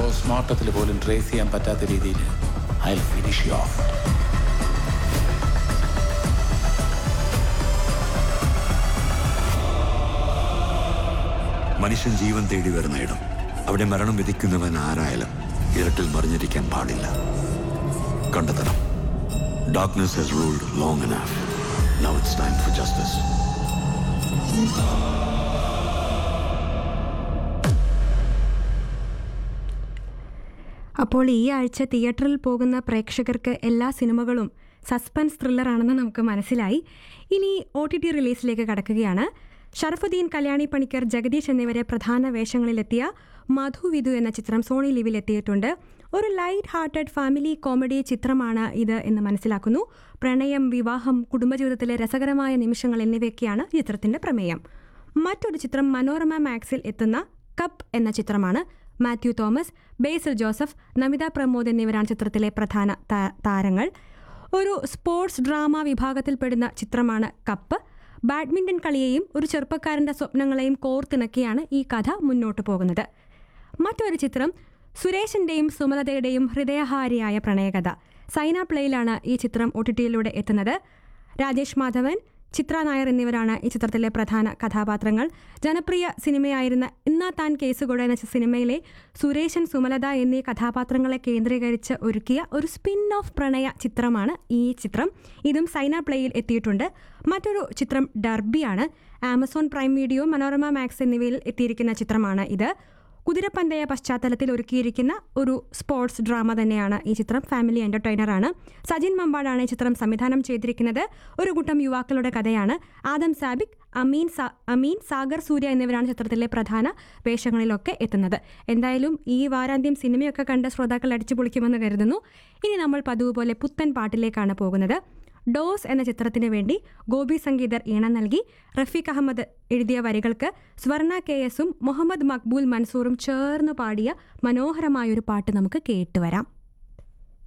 Close നോട്ടത്തിൽ പോലും trace ചെയ്യാൻ പറ്റാത്ത രീതിയിൽ ഐ ഫിനിഷ് യു ഓഫ് മനുഷ്യൻ ജീവൻ തേടി വരുന്ന ഇടം അവിടെ മരണം വിധിക്കുന്നവൻ ആരായാലും ഇരട്ടിൽ മറിഞ്ഞിരിക്കാൻ പാടില്ല കണ്ടെത്തണം darkness has ruled long enough. Now it's time for justice. അപ്പോൾ ഈ ആഴ്ച തിയേറ്ററിൽ പോകുന്ന പ്രേക്ഷകർക്ക് എല്ലാ സിനിമകളും സസ്പെൻസ് ത്രില്ലറാണെന്ന് നമുക്ക് മനസ്സിലായി ഇനി ഒ ടി ടി റിലീസിലേക്ക് കടക്കുകയാണ് ഷറഫുദ്ദീൻ കല്യാണി പണിക്കർ ജഗദീഷ് എന്നിവരെ പ്രധാന വേഷങ്ങളിലെത്തിയ മധുവിധു എന്ന ചിത്രം സോണി ലിവിൽ എത്തിയിട്ടുണ്ട് ഒരു ലൈറ്റ് ഹാർട്ടഡ് ഫാമിലി കോമഡി ചിത്രമാണ് ഇത് എന്ന് മനസ്സിലാക്കുന്നു പ്രണയം വിവാഹം കുടുംബജീവിതത്തിലെ രസകരമായ നിമിഷങ്ങൾ എന്നിവയൊക്കെയാണ് ചിത്രത്തിന്റെ പ്രമേയം മറ്റൊരു ചിത്രം മനോരമ മാക്സിൽ എത്തുന്ന കപ്പ് എന്ന ചിത്രമാണ് മാത്യു തോമസ് ബേസിൽ ജോസഫ് നമിത പ്രമോദ് എന്നിവരാണ് ചിത്രത്തിലെ പ്രധാന താ- താരങ്ങൾ ഒരു സ്പോർട്സ് ഡ്രാമ വിഭാഗത്തിൽപ്പെടുന്ന ചിത്രമാണ് കപ്പ് ബാഡ്മിൻ്റൺ കളിയെയും ഒരു ചെറുപ്പക്കാരൻ്റെ സ്വപ്നങ്ങളെയും കോർത്തിണക്കിയാണ് ഈ കഥ മുന്നോട്ട് പോകുന്നത് മറ്റൊരു ചിത്രം സുരേഷിൻ്റെയും സുമലതയുടെയും ഹൃദയഹാരിയായ പ്രണയകഥ സൈന പ്ലേയിലാണ് ഈ ചിത്രം ഒ ടി ടിയിലൂടെ എത്തുന്നത് രാജേഷ് മാധവൻ ചിത്ര നായർ എന്നിവരാണ് ഈ ചിത്രത്തിലെ പ്രധാന കഥാപാത്രങ്ങൾ ജനപ്രിയ സിനിമയായിരുന്ന ഇന്നാ താൻ കേസുകൊട എന്ന സിനിമയിലെ സുരേഷൻ സുമലത എന്നീ കഥാപാത്രങ്ങളെ കേന്ദ്രീകരിച്ച് ഒരുക്കിയ ഒരു സ്പിൻ ഓഫ് പ്രണയ ചിത്രമാണ് ഈ ചിത്രം ഇതും സൈന പ്ലേയിൽ എത്തിയിട്ടുണ്ട് മറ്റൊരു ചിത്രം ഡർബിയാണ് Amazon Prime Video Manorama Max എന്നിവയിൽ എത്തിയിരിക്കുന്ന ചിത്രമാണ് ഇത് കുതിരപ്പന്തയ പശ്ചാത്തലത്തിൽ ഒരുക്കിയിരിക്കുന്ന ഒരു സ്പോർട്സ് ഡ്രാമ തന്നെയാണ് ഈ ചിത്രം ഫാമിലി എൻ്റർടൈനറാണ് സജിൻ മമ്പാടാണ് ഈ ചിത്രം സംവിധാനം ചെയ്തിരിക്കുന്നത് ഒരു കൂട്ടം യുവാക്കളുടെ കഥയാണ് ആദം സാബിക് അമീൻ സാ അമീൻ സാഗർ സൂര്യ എന്നിവരാണ് ചിത്രത്തിലെ പ്രധാന വേഷങ്ങളിലൊക്കെ എത്തുന്നത് എന്തായാലും ഈ വാരാന്ത്യം സിനിമയൊക്കെ കണ്ട് ശ്രോതാക്കൾ അടിച്ചു പൊളിക്കുമെന്ന് കരുതുന്നു ഇനി നമ്മൾ പതിവ് പോലെ പുത്തൻ പാട്ടിലേക്കാണ് പോകുന്നത് ഡോസ് എന്ന ചിത്രത്തിന് വേണ്ടി ഗോപി സംഗീതർ ഈണം നൽകി റഫീഖ് അഹമ്മദ് എഴുതിയ വരികൾക്ക് സ്വർണ കെ എസും മുഹമ്മദ് മക്ബൂൽ മൻസൂറും ചേർന്ന് പാടിയ മനോഹരമായൊരു പാട്ട് നമുക്ക് കേട്ടുവരാം